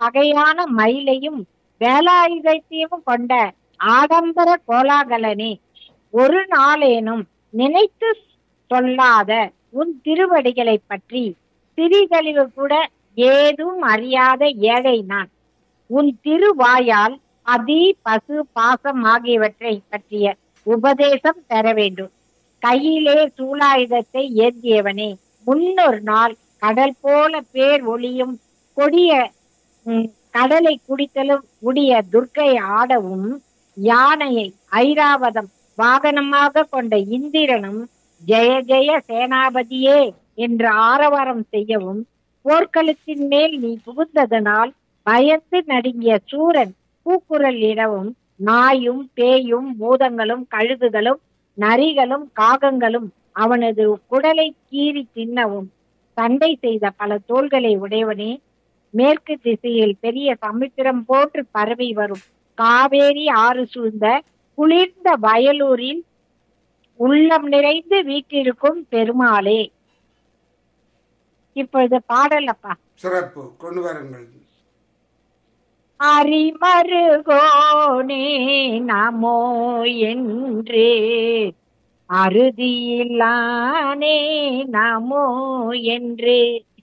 பகையான மயிலையும் வேலாயுதத்தையும் கொண்ட ஆடம்பர கோலாகலனே ஒரு நாளேனும் நினைத்து சொல்லாத உன் திருவடிகளை பற்றி சிறிதழிவு கூட ஏதும் அறியாத ஏழை நான் உன் திருவாயால் அதி பசு பாசம் ஆகியவற்றை பற்றிய உபதேசம் பெற வேண்டும் கையிலே சூலாயுதத்தை ஏந்தியவனே முன்னொரு நாள் கடல் போல பேர் ஒளியும் கொடிய ம், கடலை குடித்தலும் உடைய துர்க்கை ஆடவும் யானையை ஐராவதம் வாகனமாக கொண்ட இந்திரனும் ஜெய ஜெய சேனாபதியே என்று ஆரவாரம் செய்யவும் போர்க்களத்தின் மேல் நீ புகுந்ததனால் பயந்து நடுங்கிய சூரன் கூக்குரல் இடவும் நாயும் பேயும் பூதங்களும் கழுகுகளும் நரிகளும் காகங்களும் அவனது குடலை கீறி தின்னவும் சண்டை செய்த பல தோள்களை உடையவனே மேற்கு திசையில் பெரிய சமுத்திரம் போன்று பரவி வரும் காவேரி ஆறு சூழ்ந்த குளிர்ந்த வயலூரில் உள்ளம் நிறைந்து வீற்றிருக்கும் பெருமாளே இப்பொழுது பாடல் அப்பா சிறப்பு கொண்டு வாருங்கள் அரிமருகோனே நமோ என்று அறுதியில்லானே நமோ என்று